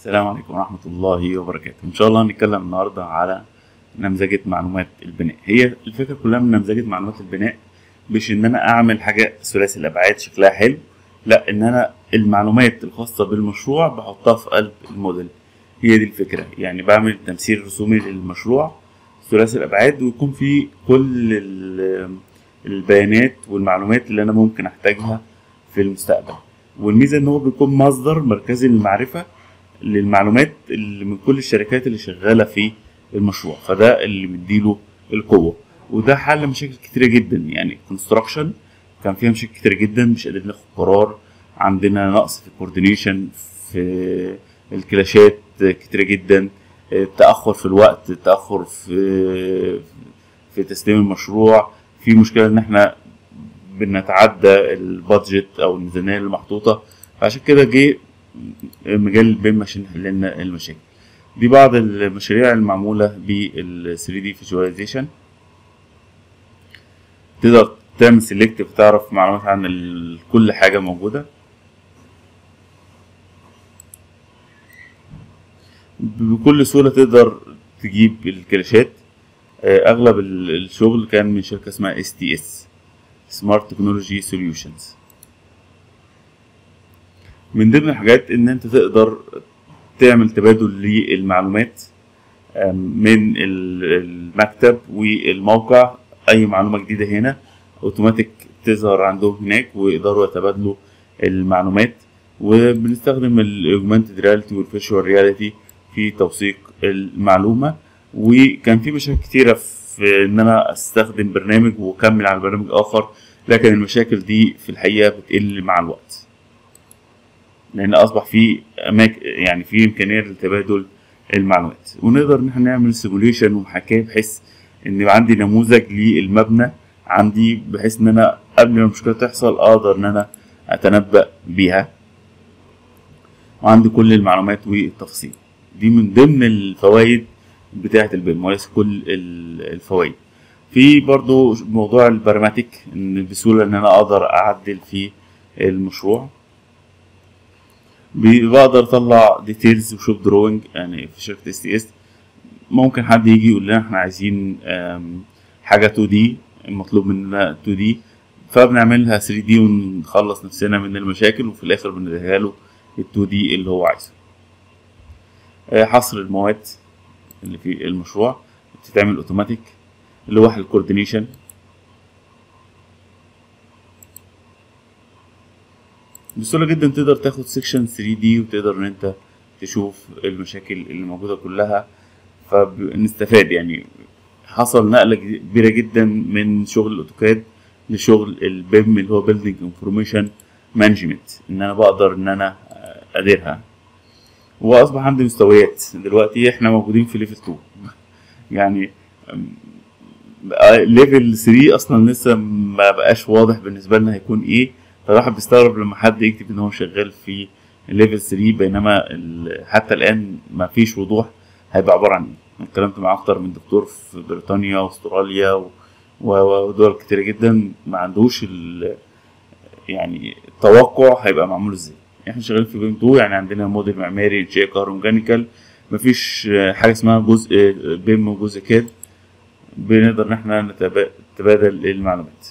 السلام عليكم ورحمة الله وبركاته إن شاء الله هنتكلم النهاردة على نمذجة معلومات البناء هي الفكرة كلها من نمذجة معلومات البناء مش إن أنا أعمل حاجة ثلاثي الأبعاد شكلها حلو لا إن أنا المعلومات الخاصة بالمشروع بحطها في قلب الموديل هي دي الفكرة يعني بعمل تمثيل رسومي للمشروع ثلاثي الأبعاد ويكون فيه كل ال- البيانات والمعلومات اللي أنا ممكن أحتاجها في المستقبل والميزة إن هو بيكون مصدر مركزي للمعرفة للمعلومات اللي من كل الشركات اللي شغاله في المشروع فده اللي مديله القوه وده حل مشاكل كتيره جدا يعني كونستراكشن كان فيها مشاكل كتيره جدا مش قادرين ناخد قرار عندنا نقص في الكوردينيشن في الكلاشات كتيره جدا تاخر في الوقت تاخر في في تسليم المشروع في مشكله ان احنا بنتعدى البادجت او الميزانيه اللي محطوطه عشان كده جه مجال البيم عشان يحل لنا المشاكل دي بعض المشاريع المعمولة بال 3D visualization تقدر تعمل سيلكت وتعرف معلومات عن ال- كل حاجة موجودة بكل سهولة تقدر تجيب الكلاشات آه، أغلب ال- الشغل كان من شركة اسمها STS Smart Technology Solutions من ضمن الحاجات ان انت تقدر تعمل تبادل للمعلومات آم، من ال- المكتب والموقع اي معلومه جديده هنا اوتوماتيك تظهر عندهم هناك ويقدروا يتبادلوا المعلومات وبنستخدم الاوجمانتد رياليتي والفيرشوال رياليتي في توثيق المعلومه وكان في مشاكل كتيره في ان انا استخدم برنامج واكمل على برنامج اخر لكن المشاكل دي في الحقيقه بتقل مع الوقت لان اصبح في أماك... يعني في امكانيه لتبادل المعلومات ونقدر ان احنا نعمل سيموليشن ومحاكاه بحيث ان يبقى عندي نموذج للمبنى عندي بحيث ان انا قبل ما المشكله تحصل اقدر ان انا اتنبأ بيها وعندي كل المعلومات والتفاصيل دي من ضمن الفوائد بتاعة البيم وليس كل ال- الفوائد في برضو موضوع البراماتيك ان بسهولة ان انا اقدر اعدل في المشروع بي- بقدر اطلع ديتيلز وشوب دروينج يعني في شركه اس تي اس ممكن حد يجي يقول لنا احنا عايزين آم، حاجه 2 دي المطلوب مننا 2 دي فبنعملها 3 دي ونخلص نفسنا من المشاكل وفي الاخر بنديها له ال 2 دي اللي هو عايزه آه، حصر المواد اللي في المشروع بتتعمل اوتوماتيك لوح الكوردينيشن بسهولة جدا تقدر تاخد سيكشن 3 دي وتقدر ان انت تشوف المشاكل اللي موجودة كلها فنستفاد يعني حصل نقلة كبيرة جدا من شغل الاوتوكاد لشغل البيم اللي هو بيلدينج انفورميشن مانجمنت ان انا بقدر ان انا اديرها واصبح عندي مستويات دلوقتي احنا موجودين في ليفل 2 يعني ليفل 3 اصلا لسه ما بقاش واضح بالنسبه لنا هيكون ايه فالواحد بيستغرب لما حد يكتب ان هو شغال في ليفل 3 بينما ال- حتى الان ما فيش وضوح هيبقى عباره عن ايه أنا اتكلمت مع اكتر من دكتور في بريطانيا واستراليا و- و- ودول كتيرة جدا ما عندوش ال يعني التوقع هيبقى معمول ازاي احنا شغالين في بيم 2 يعني عندنا موديل معماري انشاء كهروميكانيكال مفيش حاجه اسمها جزء بيم وجزء كاد بنقدر ان احنا نتبا- نتبادل المعلومات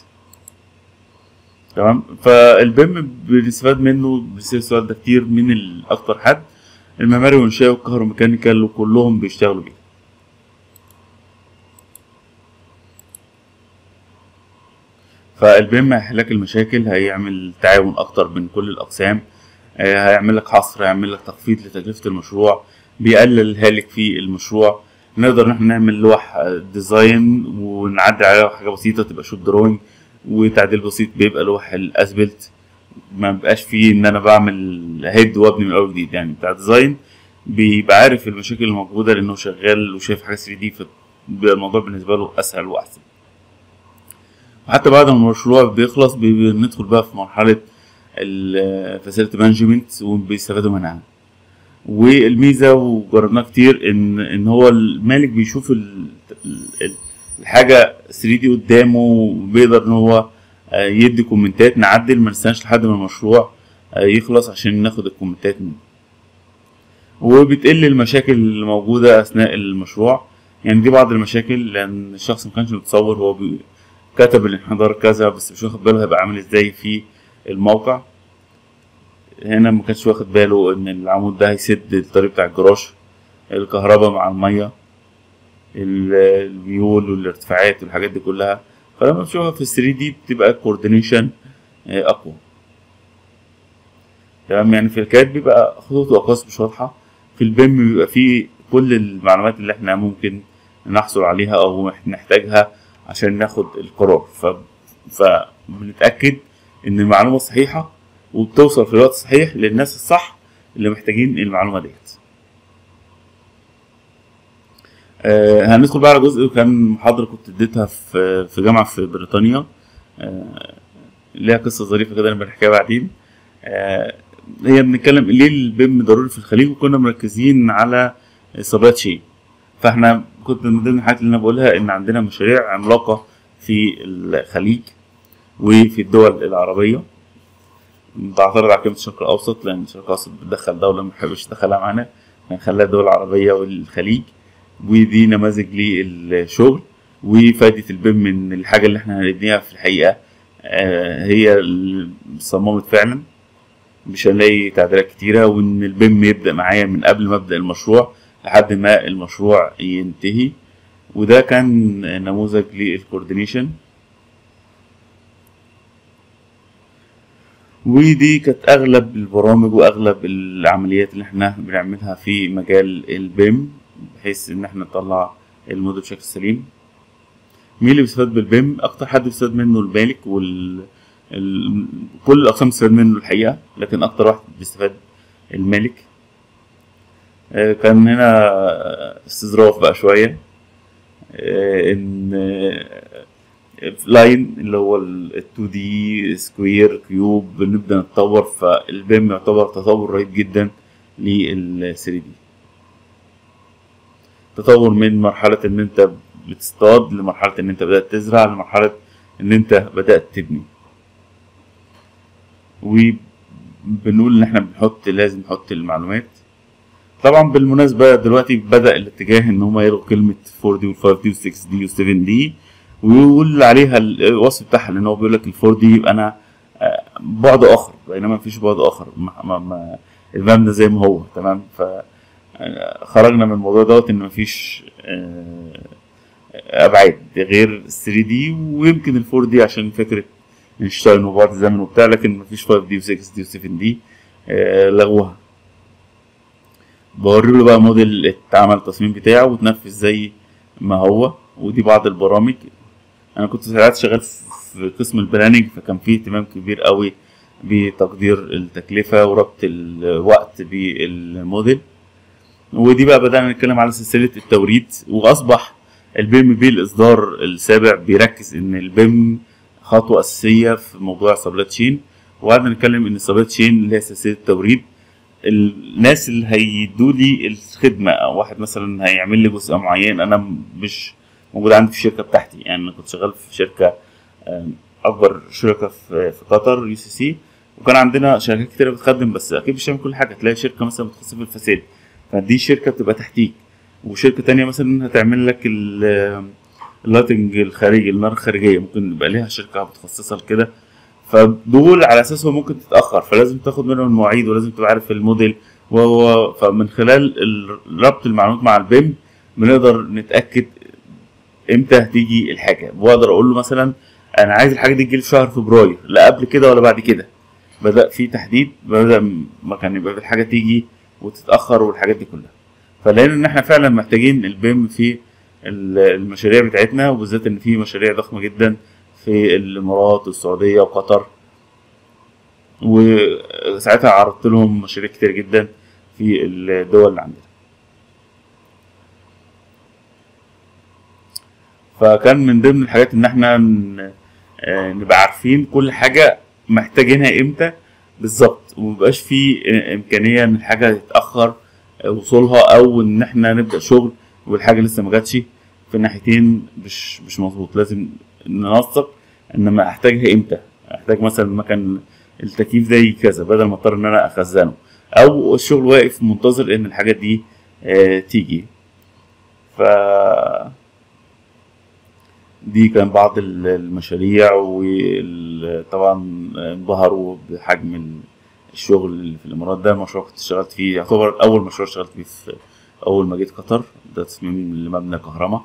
تمام فالبيم بنستفاد منه بيصير السؤال ده كتير من ال- اكتر حد المعماري والانشاء والكهروميكانيكال وكلهم بيشتغلوا بيه فالبيم هيحل لك المشاكل هيعمل تعاون اكتر بين كل الاقسام آه، هيعمل لك حصر هيعمل لك تخفيض لتكلفة المشروع بيقلل الهالك في المشروع نقدر ان احنا نعمل لوح آه، ديزاين ونعدل عليها حاجة بسيطة تبقى شوت دروينج وتعديل بسيط بيبقى لوح الاسبلت ما بيبقاش فيه ان انا بعمل هيد وابني من اول وجديد يعني بتاع ديزاين بيبقى عارف المشاكل الموجودة لانه شغال وشايف حاجة 3 دي فبيبقى الموضوع بالنسبة له اسهل واحسن وحتى بعد ما المشروع بيخلص بي- بندخل بقى في مرحلة الفاسيلتي مانجمنت وبيستفادوا منها والميزة وجربناها كتير ان ان هو المالك بيشوف ال- ال- الحاجة 3 دي قدامه وبيقدر ان هو آه، يدي كومنتات نعدل ما نستناش لحد ما المشروع آه، يخلص عشان ناخد الكومنتات منه وبتقل المشاكل اللي موجودة أثناء المشروع يعني دي بعض المشاكل لأن الشخص ما كانش متصور هو بي- كتب الانحدار كذا بس مش واخد باله هيبقى عامل ازاي في الموقع هنا ما كانش واخد باله ان العمود ده هيسد الطريق بتاع الجراج الكهرباء مع المية ال- الميول والارتفاعات والحاجات دي كلها فلما بتشوفها في 3 دي بتبقى الكوردينيشن اقوى تمام يعني في الكاد بيبقى خطوط واقواس مش واضحه في البيم بيبقى فيه كل المعلومات اللي احنا ممكن نحصل عليها او نحتاجها عشان ناخد القرار ف... فبنتاكد ان المعلومه صحيحه وبتوصل في الوقت الصحيح للناس الصح اللي محتاجين المعلومه ديت آه هندخل بقى على جزء كان محاضرة كنت اديتها في في جامعة في بريطانيا آه ليها قصة ظريفة كده انا بنحكيها بعدين آه هي بنتكلم ليه البيم ضروري في الخليج وكنا مركزين على سبلاي تشين فاحنا كنت من ضمن الحاجات اللي انا بقولها ان عندنا مشاريع عملاقة في الخليج وفي الدول العربية بعترض على كلمة الشرق الأوسط لأن الشرق الأوسط بتدخل دولة ما بحبش تدخلها معانا هنخليها الدول العربية والخليج ودي نماذج للشغل وفائدة البيم من الحاجة اللي احنا هنبنيها في الحقيقة آه، هي اللي صممت فعلا مش هنلاقي تعديلات كتيرة وإن البيم يبدأ معايا من قبل ما أبدأ المشروع لحد ما المشروع ينتهي وده كان نموذج للكوردينيشن ودي كانت اغلب البرامج واغلب العمليات اللي احنا بنعملها في مجال البيم بحيث ان احنا نطلع الموديل بشكل سليم مين اللي بيستفاد بالبيم اكتر حد بيستفاد منه المالك وال ال... كل الاقسام بتستفاد منه الحقيقه لكن اكتر واحد بيستفاد المالك آه، كان هنا استظراف بقى شويه آه، ان آه، لاين اللي هو ال 2 دي سكوير كيوب بنبدا نتطور فالبيم يعتبر تطور رهيب جدا لل 3 دي تطور من مرحلة ان انت بتصطاد لمرحلة ان انت بدأت تزرع لمرحلة ان انت بدأت تبني وبنقول ان احنا بنحط لازم نحط المعلومات طبعا بالمناسبة دلوقتي بدأ الاتجاه ان هما يلغوا كلمة 4 دي وال 5 دي وال 6 دي وال 7 دي ويقول عليها الوصف بتاعها لان هو بيقول لك ال 4 دي يبقى انا آه، بعد اخر بينما مفيش بعد اخر ما ما ما المبنى زي ما هو تمام ف آه، خرجنا من الموضوع دوت ان مفيش آه، ابعاد غير 3 دي ويمكن ال 4 دي عشان فكره اينشتاين وبعد الزمن وبتاع لكن مفيش 5 دي و 6 دي و 7 دي آه، لغوها بوري له بقى موديل اتعمل التصميم بتاعه وتنفذ زي ما هو ودي بعض البرامج انا كنت ساعات شغال في قسم البلاننج فكان فيه اهتمام كبير قوي بتقدير التكلفه وربط الوقت بالموديل ودي بقى بدأنا نتكلم على سلسلة التوريد وأصبح البيم بي الإصدار السابع بيركز إن البيم خطوة أساسية في موضوع سبلاي تشين وقعدنا نتكلم إن سبلاي تشين اللي هي سلسلة التوريد الناس اللي هيدوا لي الخدمة أو واحد مثلا هيعمل لي جزء معين أنا مش موجود عندي في الشركة بتاعتي يعني أنا كنت شغال في شركة آم، أكبر شركة في في قطر يو سي سي وكان عندنا شركات كتيرة بتخدم بس أكيد مش هتعمل كل حاجة تلاقي شركة مثلا متخصصة في الفساد فدي شركة بتبقى تحتيك وشركة تانية مثلا هتعمل لك ال- اللايتنج الخارجي النار الخارجية ممكن يبقى ليها شركة متخصصة لكده فدول على اساسهم ممكن تتاخر فلازم تاخد منهم المواعيد ولازم تبقى عارف الموديل وهو فمن خلال ال- ربط المعلومات مع البيم بنقدر نتاكد امتى هتيجي الحاجه واقدر اقول له مثلا انا عايز الحاجه دي تجيلي في شهر فبراير لا قبل كده ولا بعد كده بدا في تحديد بدا ما كان يبقى الحاجه تيجي وتتاخر والحاجات دي كلها فلقينا ان احنا فعلا محتاجين البيم في ال- المشاريع بتاعتنا وبالذات ان في مشاريع ضخمه جدا في الامارات والسعوديه وقطر وساعتها عرضت لهم مشاريع كتير جدا في الدول اللي عندنا فكان من ضمن الحاجات ان احنا ن- آه، نبقى عارفين كل حاجه محتاجينها امتى بالظبط ومبقاش في آه، امكانيه ان الحاجه تتاخر آه، وصولها او ان احنا نبدا شغل والحاجه لسه ما جاتش في الناحيتين مش مش مظبوط لازم ننسق انما احتاجها امتى احتاج مثلا مكان التكييف ده يجي كذا بدل ما اضطر ان انا اخزنه او الشغل واقف منتظر ان الحاجات دي آه، تيجي ف دي كان بعض ال- المشاريع وطبعا انبهروا بحجم ال- الشغل اللي في الامارات ده مشروع كنت اشتغلت فيه يعتبر اول مشروع اشتغلت فيه في اول ما جيت قطر ده تصميم لمبنى كهرباء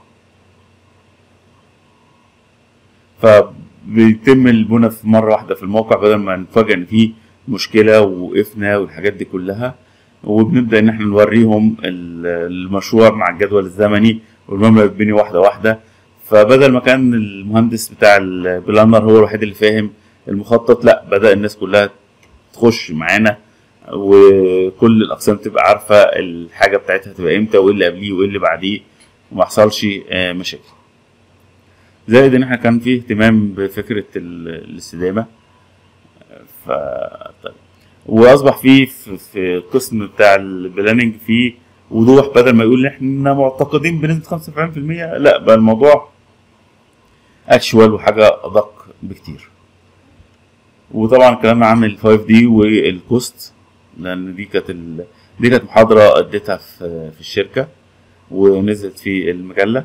فبيتم البناء في مره واحده في الموقع بدل ما نفاجئ ان في مشكله ووقفنا والحاجات دي كلها وبنبدا ان احنا نوريهم ال- المشروع مع الجدول الزمني والمبنى بيتبني واحده واحده فبدل ما كان المهندس بتاع البلانر هو الوحيد اللي فاهم المخطط لا بدا الناس كلها تخش معانا وكل الاقسام تبقى عارفه الحاجه بتاعتها تبقى امتى وايه اللي قبليه وايه اللي بعديه وما يحصلش آه، مشاكل زائد ان احنا كان فيه اهتمام بفكره ال- الاستدامه ف طيب. واصبح فيه في في القسم بتاع البلاننج فيه وضوح بدل ما يقول احنا معتقدين بنسبه 75% لا بقى الموضوع اكشوال وحاجه ادق بكتير وطبعا اتكلمنا عن ال 5 دي والكوست لان دي كانت ال... دي كانت محاضره اديتها في في الشركه ونزلت في المجله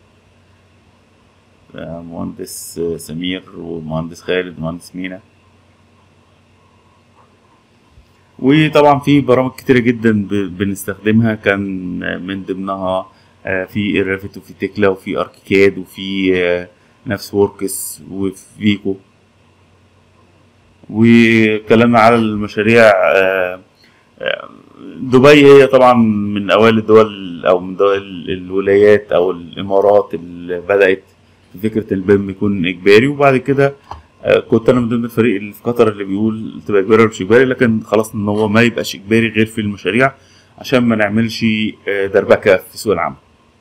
آه، مهندس آه، سمير ومهندس خالد ومهندس مينا وطبعا في برامج كتيرة جدا ب- بنستخدمها كان من ضمنها آه، في الريفت وفي تكلا وفي اركيكاد وفي آه، نفس ووركس وفي فيكو واتكلمنا على المشاريع آه، آه، دبي هي طبعا من اوائل الدول او من دول الولايات او الامارات اللي بدات في فكره البيم يكون اجباري وبعد كده آه، كنت انا من ضمن الفريق اللي في قطر اللي بيقول تبقى اجباري ولا مش اجباري لكن خلاص ان هو ما يبقاش اجباري غير في المشاريع عشان ما نعملش آه، دربكه في سوق العمل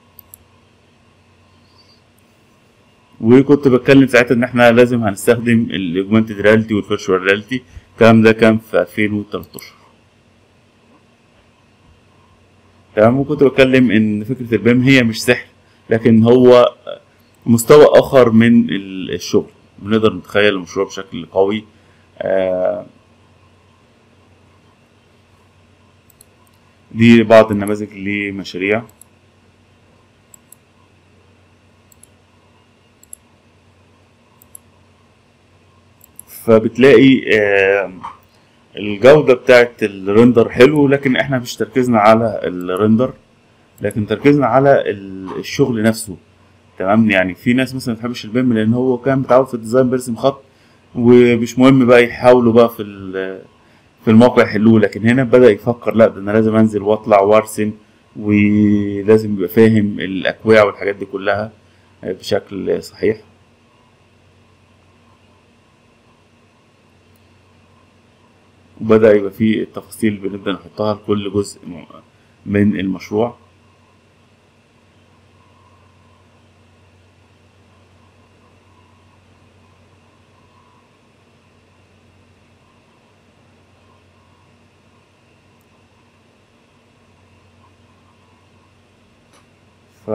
وكنت بتكلم ساعتها ان احنا لازم هنستخدم الاوجمانتد رياليتي والفيرتشوال رياليتي الكلام ده كان في 2013 تمام وكنت بتكلم ان فكره البيم هي مش سحر لكن هو مستوى اخر من ال- الشغل بنقدر نتخيل المشروع بشكل قوي آه، دي بعض النماذج لمشاريع فبتلاقي آه، الجودة بتاعت الريندر حلو لكن احنا مش تركيزنا على الريندر لكن تركيزنا على ال- الشغل نفسه تمام يعني في ناس مثلا ما بتحبش البيم لان هو كان متعود في الديزاين بيرسم خط ومش مهم بقى يحاولوا بقى في ال- في الموقع يحلوه لكن هنا بدأ يفكر لا ده انا لازم انزل واطلع وارسم ولازم يبقى فاهم الاكواع والحاجات دي كلها بشكل صحيح وبدأ يبقى فيه التفاصيل بنبدأ نحطها لكل جزء م- من المشروع ف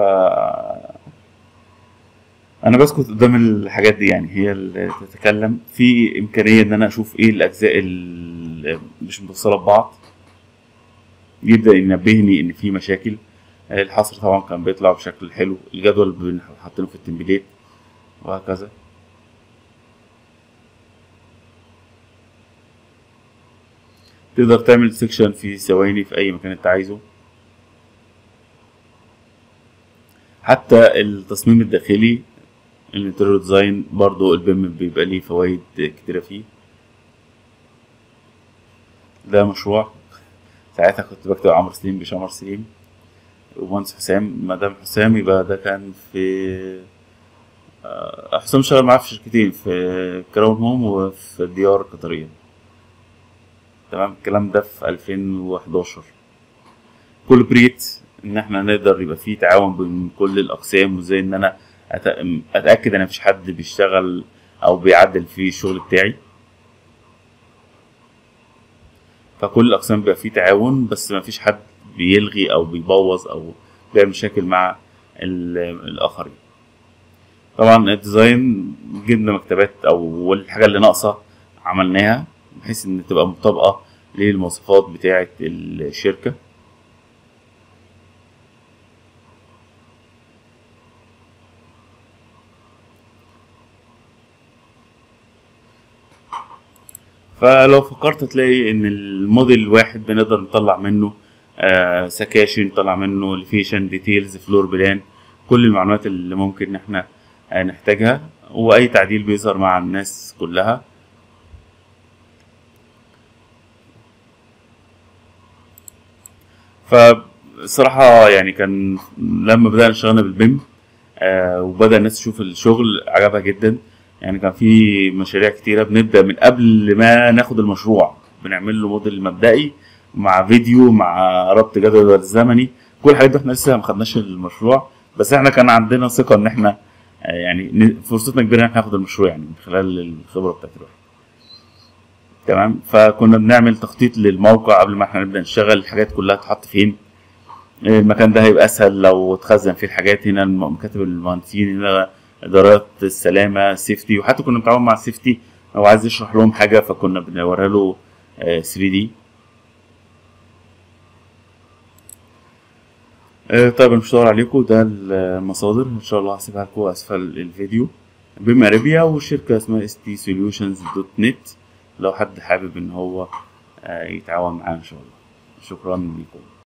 انا بسكت قدام الحاجات دي يعني هي اللي تتكلم في امكانيه ان انا اشوف ايه الاجزاء اللي مش متصله ببعض يبدا ينبهني ان في مشاكل الحصر طبعا كان بيطلع بشكل حلو الجدول بن- حاطينه في التمبليت وهكذا تقدر تعمل سيكشن في ثواني في اي مكان انت عايزه حتى التصميم الداخلي الانتريور ديزاين برضو البيم بيبقى ليه فوائد كتيرة فيه ده مشروع ساعتها كنت بكتب عمرو سليم مش عمر سليم ومهندس حسام مدام حسام يبقى ده كان في آه، حسام شغال معاه في شركتين في كراون هوم وفي الديار القطرية تمام الكلام ده في 2011 كل بريت ان احنا نقدر يبقى فيه تعاون بين كل الاقسام وازاي ان انا أت- اتاكد ان مفيش حد بيشتغل او بيعدل في الشغل بتاعي فكل الاقسام بيبقى فيه تعاون بس مفيش حد بيلغي او بيبوظ او بيعمل مشاكل مع ال- الاخرين طبعا الديزاين جبنا مكتبات او الحاجه اللي ناقصه عملناها بحيث ان تبقى مطابقه للمواصفات بتاعة الشركة فلو فكرت تلاقي ان الموديل الواحد بنقدر نطلع منه آه سكاشن نطلع منه لوكيشن ديتيلز فلور بلان كل المعلومات اللي ممكن ان احنا آه نحتاجها واي تعديل بيظهر مع الناس كلها فصراحة يعني كان لما بدأنا اشتغلنا بالبيم آه وبدأ الناس تشوف الشغل عجبها جدا يعني كان في مشاريع كتيرة بنبدأ من قبل ما ناخد المشروع بنعمل له موديل مبدئي مع فيديو مع ربط جدول الزمني كل الحاجات دي احنا لسه ما خدناش المشروع بس احنا كان عندنا ثقة ان احنا آه يعني ن- فرصتنا كبيرة ان احنا ناخد المشروع يعني من خلال الخبرة بتاعت الواحد تمام فكنا بنعمل تخطيط للموقع قبل ما احنا نبدأ نشتغل الحاجات كلها تتحط فين المكان ده هيبقى اسهل لو تخزن فيه الحاجات هنا الم- مكاتب المهندسين هنا ادارات السلامه سيفتي وحتى كنا بنتعاون مع السيفتي لو عايز يشرح لهم حاجه فكنا بنوريها له 3 دي طيب أنا مش هطول عليكم ده المصادر ان شاء الله هسيبها لكم اسفل الفيديو بما اريبيا والشركه اسمها اس تي سوليوشنز دوت نت لو حد حابب ان هو آه، يتعاون معانا ان شاء الله شكرا لكم